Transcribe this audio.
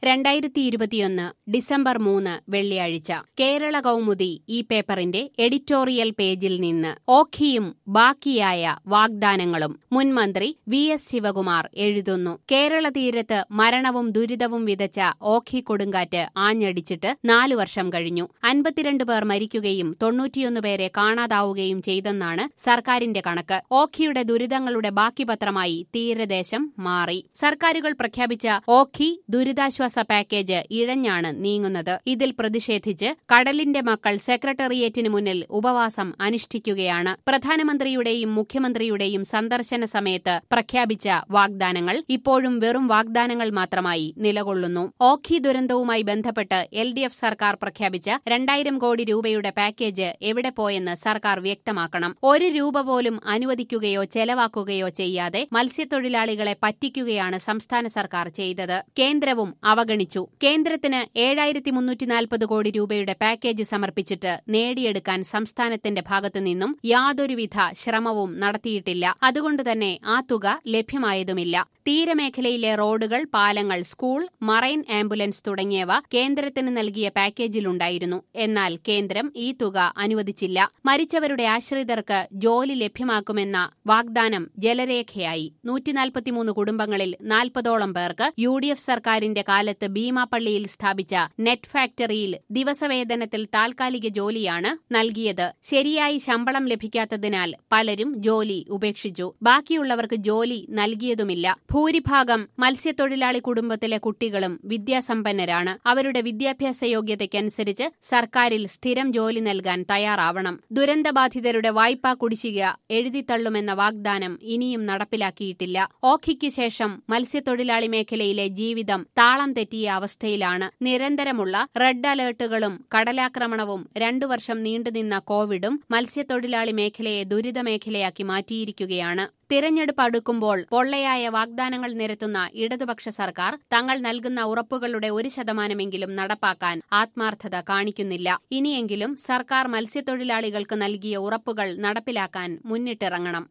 രണ്ടായിരത്തി ഇരുപത്തിയൊന്ന് ഡിസംബർ മൂന്ന് വെള്ളിയാഴ്ച കേരള കൗമുദി ഈ പേപ്പറിന്റെ എഡിറ്റോറിയൽ പേജിൽ നിന്ന് ഓഖിയും ബാക്കിയായ വാഗ്ദാനങ്ങളും മുൻമന്ത്രി വി എസ് ശിവകുമാർ എഴുതുന്നു കേരള തീരത്ത് മരണവും ദുരിതവും വിതച്ച ഓഖി കൊടുങ്കാറ്റ് ആഞ്ഞടിച്ചിട്ട് നാലു വർഷം കഴിഞ്ഞു അൻപത്തിരണ്ട് പേർ മരിക്കുകയും തൊണ്ണൂറ്റിയൊന്ന് പേരെ കാണാതാവുകയും ചെയ്തെന്നാണ് സർക്കാരിന്റെ കണക്ക് ഓഖിയുടെ ദുരിതങ്ങളുടെ ബാക്കി പത്രമായി തീരദേശം മാറി സർക്കാരുകൾ പ്രഖ്യാപിച്ച ഓഖി ദുരിതാശ്വാസ പാക്കേജ് ഇഴഞ്ഞാണ് നീങ്ങുന്നത് ഇതിൽ പ്രതിഷേധിച്ച് കടലിന്റെ മക്കൾ സെക്രട്ടേറിയറ്റിന് മുന്നിൽ ഉപവാസം അനുഷ്ഠിക്കുകയാണ് പ്രധാനമന്ത്രിയുടെയും മുഖ്യമന്ത്രിയുടെയും സന്ദർശന സമയത്ത് പ്രഖ്യാപിച്ച വാഗ്ദാനങ്ങൾ ഇപ്പോഴും വെറും വാഗ്ദാനങ്ങൾ മാത്രമായി നിലകൊള്ളുന്നു ഓഖി ദുരന്തവുമായി ബന്ധപ്പെട്ട് എൽ ഡി എഫ് സർക്കാർ പ്രഖ്യാപിച്ച രണ്ടായിരം കോടി രൂപയുടെ പാക്കേജ് എവിടെ പോയെന്ന് സർക്കാർ വ്യക്തമാക്കണം ഒരു രൂപ പോലും അനുവദിക്കുകയോ ചെലവാക്കുകയോ ചെയ്യാതെ മത്സ്യത്തൊഴിലാളികളെ പറ്റിക്കുകയാണ് സംസ്ഥാന സർക്കാർ ചെയ്തത് കേന്ദ്രവും അവഗണിച്ചു കേന്ദ്രത്തിന് ഏഴായിരത്തി മുന്നൂറ്റി നാൽപ്പത് കോടി രൂപയുടെ പാക്കേജ് സമർപ്പിച്ചിട്ട് നേടിയെടുക്കാൻ സംസ്ഥാനത്തിന്റെ ഭാഗത്തുനിന്നും യാതൊരുവിധ ശ്രമവും നടത്തിയിട്ടില്ല അതുകൊണ്ടുതന്നെ ആ തുക ലഭ്യമായതുമില്ല തീരമേഖലയിലെ റോഡുകൾ പാലങ്ങൾ സ്കൂൾ മറൈൻ ആംബുലൻസ് തുടങ്ങിയവ കേന്ദ്രത്തിന് നൽകിയ പാക്കേജിലുണ്ടായിരുന്നു എന്നാൽ കേന്ദ്രം ഈ തുക അനുവദിച്ചില്ല മരിച്ചവരുടെ ആശ്രിതർക്ക് ജോലി ലഭ്യമാക്കുമെന്ന വാഗ്ദാനം ജലരേഖയായി നൂറ്റിനാൽപ്പത്തിമൂന്ന് കുടുംബങ്ങളിൽ നാൽപ്പതോളം പേർക്ക് യു ഡി എഫ് സർക്കാരിന്റെ കാലത്ത് ഭീമാപ്പള്ളിയിൽ സ്ഥാപിച്ച നെറ്റ് ഫാക്ടറിയിൽ ദിവസവേതനത്തിൽ താൽക്കാലിക ജോലിയാണ് നൽകിയത് ശരിയായി ശമ്പളം ലഭിക്കാത്തതിനാൽ പലരും ജോലി ഉപേക്ഷിച്ചു ബാക്കിയുള്ളവർക്ക് ജോലി നൽകിയതുമില്ല ഭൂരിഭാഗം മത്സ്യത്തൊഴിലാളി കുടുംബത്തിലെ കുട്ടികളും വിദ്യാസമ്പന്നരാണ് അവരുടെ വിദ്യാഭ്യാസ യോഗ്യതയ്ക്കനുസരിച്ച് സർക്കാരിൽ സ്ഥിരം ജോലി നൽകാൻ തയ്യാറാവണം ദുരന്തബാധിതരുടെ വായ്പാ കുടിശ്ശിക എഴുതിത്തള്ളുമെന്ന വാഗ്ദാനം ഇനിയും നടപ്പിലാക്കിയിട്ടില്ല ഓഖിക്ക് ശേഷം മത്സ്യത്തൊഴിലാളി മേഖലയിലെ ജീവിതം താളം തെറ്റിയ അവസ്ഥയിലാണ് നിരന്തരമുള്ള റെഡ് അലേർട്ടുകളും കടലാക്രമണവും രണ്ടു വർഷം നീണ്ടുനിന്ന കോവിഡും മത്സ്യത്തൊഴിലാളി മേഖലയെ ദുരിതമേഖലയാക്കി മാറ്റിയിരിക്കുകയാണ് തിരഞ്ഞെടുപ്പ് അടുക്കുമ്പോൾ പൊള്ളയായ വാഗ്ദാനങ്ങൾ നിരത്തുന്ന ഇടതുപക്ഷ സർക്കാർ തങ്ങൾ നൽകുന്ന ഉറപ്പുകളുടെ ഒരു ശതമാനമെങ്കിലും നടപ്പാക്കാൻ ആത്മാർത്ഥത കാണിക്കുന്നില്ല ഇനിയെങ്കിലും സർക്കാർ മത്സ്യത്തൊഴിലാളികൾക്ക് നൽകിയ ഉറപ്പുകൾ നടപ്പിലാക്കാൻ മുന്നിട്ടിറങ്ങണം